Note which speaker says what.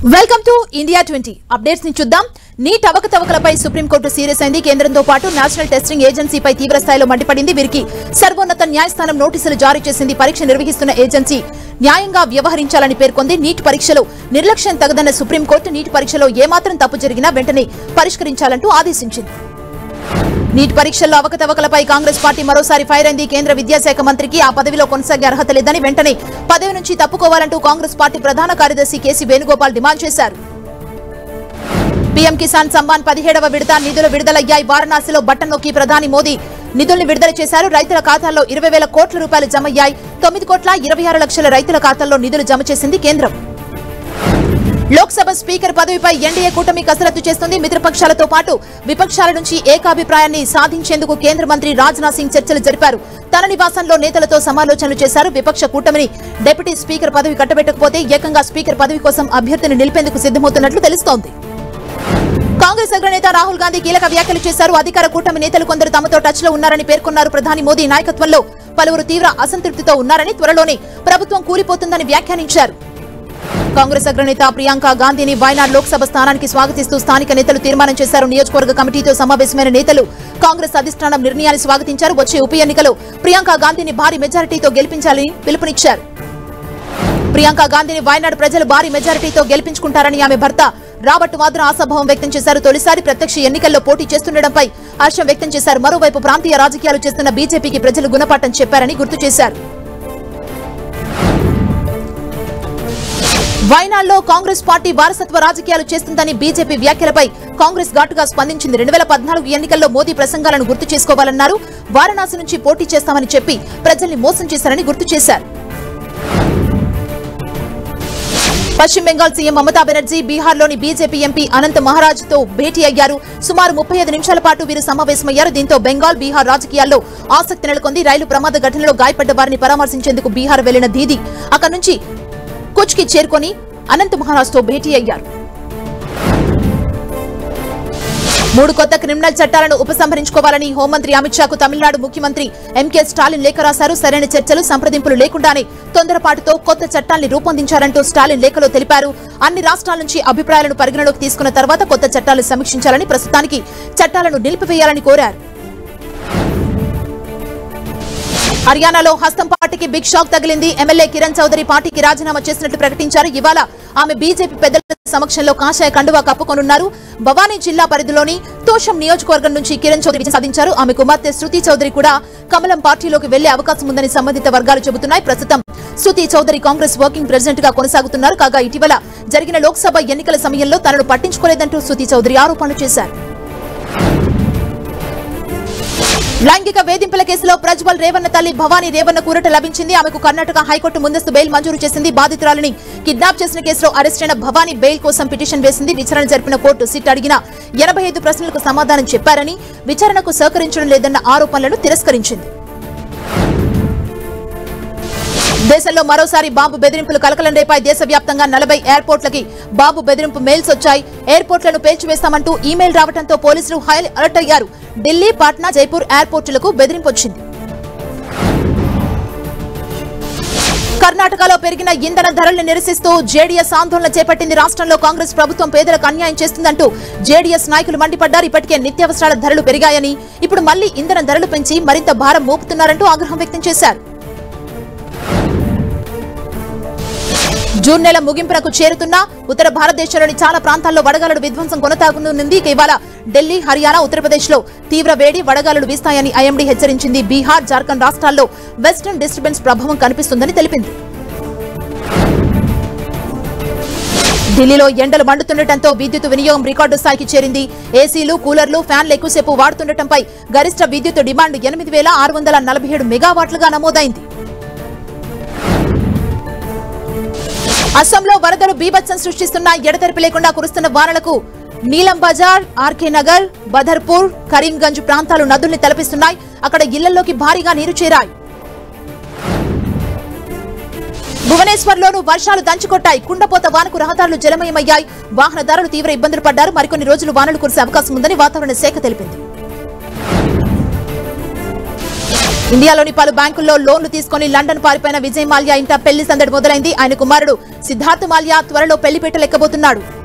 Speaker 1: welcome to India twenty updates ని చూద్దాం neat అవకతవకలపై supreme court serious అయింది కేంద్రంతో పాటు నేషనల్ టెస్టింగ్ ఏజెన్సీపై తీవ్ర స్థాయిలో మండిపడింది వీరికి సర్వోన్నత న్యాయస్థానం నోటీసులు జారీ చేసింది పరీక్ష నిర్వహిస్తున్న ఏజెన్సీ న్యాయంగా వ్యవహరించాలని పేర్కొంది నీట్ పరీక్షలో నిర్లక్ష్యం తగదన్న సుప్రీంకోర్టు నీట్ పరీక్షలో ఏమాత్రం తప్పు జరిగినా వెంటనే పరిష్కరించాలంటూ ఆదేశించింది నీట్ పరీక్షల్లో అవకతవకలపై కాంగ్రెస్ పార్టీ మరోసారి ఫైర్ అయింది కేంద్ర విద్యాశాఖ మంత్రికి ఆ పదవిలో కొనసాగే అర్హత లేదని వెంటనే పదవి నుంచి తప్పుకోవాలంటూ కాంగ్రెస్ పార్టీ ప్రధాన కార్యదర్శి కేసీ వేణుగోపాల్ డిమాండ్ చేశారు పీఎం కిసాన్ సమ్మాన్ పదిహేడవ విడత నిధులు విడుదలయ్యాయి వారణాసిలో బట్టన్ నొక్కి ప్రధాని మోదీ నిధుల్ని విడుదల చేశారు రైతుల ఖాతాల్లో ఇరవై వేల కోట్ల రూపాయలు జమయ్యాయి తొమ్మిది కోట్ల ఇరవై ఆరు లక్షల రైతుల ఖాతాల్లో నిధులు జమ చేసింది కేంద్రం లోక్సభ స్పీకర్ పదవిపై ఎన్డీఏ కూటమి కసరత్తు చేస్తుంది మిత్రపక్షాలతో పాటు విపక్షాల నుంచి ఏకాభిప్రాయాన్ని సాధించేందుకు కేంద్ర మంత్రి రాజ్నాథ్ సింగ్ చర్చలు జరిపారు తన నివాసంలో నేతలతో సమాలోచనలు చేశారు విపక్ష కూటమిని డిప్యూటీ స్పీకర్ పదవి కట్టబెట్టకపోతే ఏకంగా స్పీకర్ పదవి కోసం అభ్యర్థిని నిలిపేందుకు సిద్దమవుతున్నట్లు తెలుస్తోంది కాంగ్రెస్ అగ్రనేత రాహుల్ గాంధీ కీలక వ్యాఖ్యలు చేశారు అధికార కూటమి నేతలు కొందరు తమతో టచ్ లో ఉన్నారని పేర్కొన్నారు ప్రధాని మోదీ నాయకత్వంలో పలువురు తీవ్ర అసంతృప్తితో ఉన్నారని త్వరలోనే ప్రభుత్వం కూలిపోతుందని వ్యాఖ్యానించారు కాంగ్రెస్ అగ్రనేత ప్రియాంక గాంధీని వాయనాడ్ లోక్సభ స్థానానికి స్వాగతిస్తూ స్థానిక నేతలు తీర్మానం చేశారు నియోజకవర్గ కమిటీతో సమావేశమైన నేతలు కాంగ్రెస్ అధిష్టానం నిర్ణయాన్ని స్వాగతించారు వచ్చే ఉప ఎన్నికలో ప్రియాంక గాంధీని భారీ మెజారిటీతో గెలిపించాలని పిలుపునిచ్చారు ప్రియాంక గాంధీని వాయనాడు ప్రజలు భారీ మెజారిటీతో గెలిపించుకుంటారని ఆమె భర్త రాబర్ట్ మాత్రం ఆశాభావం వ్యక్తం చేశారు తొలిసారి ప్రత్యక్ష ఎన్నికల్లో పోటీ చేస్తుండటంపై హర్షం వ్యక్తం చేశారు మరోవైపు ప్రాంతీయ రాజకీయాలు చేస్తున్న బీజేపీకి ప్రజలు గుణపాఠం చెప్పారని గుర్తు చేశారు వైనాడ్లో కాంగ్రెస్ పార్టీ వారసత్వ రాజకీయాలు చేస్తుందని బీజేపీ వ్యాఖ్యలపై కాంగ్రెస్ ఘాటుగా స్పందించింది రెండు వేల పద్నాలుగు ఎన్నికల్లో మోదీ ప్రసంగాలను గుర్తు చేసుకోవాలన్నారు వారణాసి నుంచి పోటీ చేస్తామని చెప్పి ప్రజల్ని మోసం చేశారని గుర్తు చేశారు పశ్చిమ బెంగాల్ సీఎం మమతా బెనర్జీ బీహార్లోని బీజేపీ ఎంపీ అనంత్ మహారాజ్ తో భేటీ అయ్యారు సుమారు ముప్పై ఐదు నిమిషాల పాటు వీరు సమావేశమయ్యారు దీంతో బెంగాల్ బీహార్ రాజకీయాల్లో ఆసక్తి నెలకొంది రైలు ప్రమాద ఘటనలో గాయపడ్డ వారిని పరామర్శించేందుకు బీహార్ వెళ్లిన దీది అక్కడి నుంచి కుచ్ కి చేరుకొని అనంత్ మహారాజ్ తో భేటీ అయ్యారు మూడు కొత్త క్రిమినల్ చట్టాలను ఉపసంహరించుకోవాలని హోంమంత్రి అమిత్ షాకు తమిళనాడు ముఖ్యమంత్రి ఎంకే స్టాలిన్ లేఖ రాశారు సరైన చర్చలు సంప్రదింపులు లేకుండానే తొందరపాటుతో కొత్త చట్టాల్ని రూపొందించారంటూ స్టాలిన్ లేఖలో తెలిపారు అన్ని రాష్ట్రాల నుంచి అభిప్రాయాలను పరిగణలోకి తీసుకున్న తర్వాత కొత్త చట్టాలు సమీక్షించాలని ప్రస్తుతానికి చట్టాలను నిలిపివేయాలని కోరారు హర్యానాలో హస్తం పార్టీకి బిగ్ షాక్ తగిలింది ఎమ్మెల్యే కిరణ్ చౌదరి పార్టీకి రాజీనామా చేసినట్లు ప్రకటించారు ఇవాళ ఆమె బీజేపీ పెద్దల సమక్షంలో కాషాయ కండువా కప్పుకొనున్నారు భవానీ జిల్లా పరిధిలోని తోషం నియోజకవర్గం నుంచి కిరణ్ చౌదరి విజయం సాధించారు ఆమె కుమార్తె శృతి చౌదరి కూడా కమలం పార్టీలోకి వెళ్లే అవకాశం ఉందని సంబంధిత వర్గాలు చెబుతున్నాయి ప్రస్తుతం శృతి చౌదరి కాంగ్రెస్ వర్కింగ్ ప్రెసిడెంట్ గా కొనసాగుతున్నారు కాగా ఇటీవల జరిగిన లోక్సభ ఎన్నికల సమయంలో తనను పట్టించుకోలేదంటూ శృతి చౌదరి ఆరోపణలు చేశారు లైంగిక వేధింపుల కేసులో ప్రజ్వల్ రేవన్న తల్లి భవానీ రేవన్న కూరట లభించింది ఆమెకు కర్ణాటక హైకోర్టు ముందస్తు బెయిల్ మంజూరు చేసింది బాధితురాలిని కిడ్నాప్ చేసిన కేసులో అరెస్ట్ అయిన భవానీ బెయిల్ కోసం పిటిషన్ వేసింది విచారణ జరిపిన కోర్టు సిట్ అడిగిన ఎనభై ఐదు ప్రశ్నలకు సమాధానం చెప్పారని విచారణకు సహకరించడం లేదన్న ఆరోపణలను తిరస్కరించింది దేశంలో మరోసారి బాంబు బెదిరింపులు కలకలం రేపాయి దేశవ్యాప్తంగా నలభై ఎయిర్పోర్ట్లకి బాంబు బెదిరింపు మెయిల్స్ వచ్చాయి ఎయిర్పోర్ట్లను పేల్చివేస్తామంటూ ఈమెయిల్ రావడంతో పోలీసులు హై అలర్ట్ అయ్యారు ఢిల్లీ పాట్నా జైపూర్ ఎయిర్పోర్టులకు బెదిరింపు వచ్చింది కర్ణాటకలో పెరిగిన ఇంధన ధరల్ని నిరసిస్తూ జేడీఎస్ ఆందోళన చేపట్టింది రాష్ట్రంలో కాంగ్రెస్ ప్రభుత్వం పేదలకు అన్యాయం చేస్తుందంటూ జేడీఎస్ నాయకులు మండిపడ్డారు ఇప్పటికే నిత్యావసరాల ధరలు పెరిగాయని ఇప్పుడు మళ్లీ ఇంధన ధరలు పెంచి మరింత భారం మోపుతున్నారంటూ ఆగ్రహం వ్యక్తం చేశారు జూన్ నెల ముగింపునకు చేరుతున్న ఉత్తర భారతదేశంలోని చాలా ప్రాంతాల్లో వడగాలుడు విధ్వంసం కొనసాగనుంది ఇవాళ ఢిల్లీ హర్యానా ఉత్తరప్రదేశ్ లో తీవ్ర వేడి వడగాలులు వీస్తాయని ఐఎండీ హెచ్చరించింది బీహార్ జార్ఖండ్ రాష్ట్రాల్లో వెస్టర్న్ డిస్టర్బెన్స్ ప్రభావం కనిపిస్తుందని తెలిపింది ఢిల్లీలో ఎండలు మండుతుండటంతో విద్యుత్ వినియోగం రికార్డు స్థాయికి చేరింది ఏసీలు కూలర్లు ఫ్యాన్లు ఎక్కువసేపు వాడుతుండటంపై గరిష్ట విద్యుత్ డిమాండ్ ఎనిమిది వేల ఆరు వందల నలభై ఏడు మెగావాట్లుగా నమోదైంది అస్సాంలో వరదలు బీభత్సం సృష్టిస్తున్న ఎడతెరిపి లేకుండా కురుస్తున్న వానలకు నీలం బజార్ ఆర్కే నగర్ బదర్పూర్ కరీంగంజ్ ప్రాంతాలు నదుల్ని తలపిస్తున్నాయి అక్కడ ఇళ్లలోకి భారీగా నీరు చేరాయి భువనేశ్వర్లోనూ వర్షాలు దంచుకొట్టాయి కుండపోత వానకు రహదారులు జలమయమయ్యాయి వాహనదారులు తీవ్ర ఇబ్బందులు పడ్డారు మరికొన్ని రోజులు వానలు కురిసే అవకాశం ఉందని వాతావరణ శాఖ తెలిపింది ఇండియాలోని పలు బ్యాంకుల్లో లోన్లు తీసుకుని లండన్ పారిపోయిన విజయ్ మాల్యా ఇంట పెళ్లి సందడి మొదలైంది ఆయన కుమారుడు సిద్ధార్థ్ మాల్యా త్వరలో పెళ్లి పెట్టలెక్కబోతున్నాడు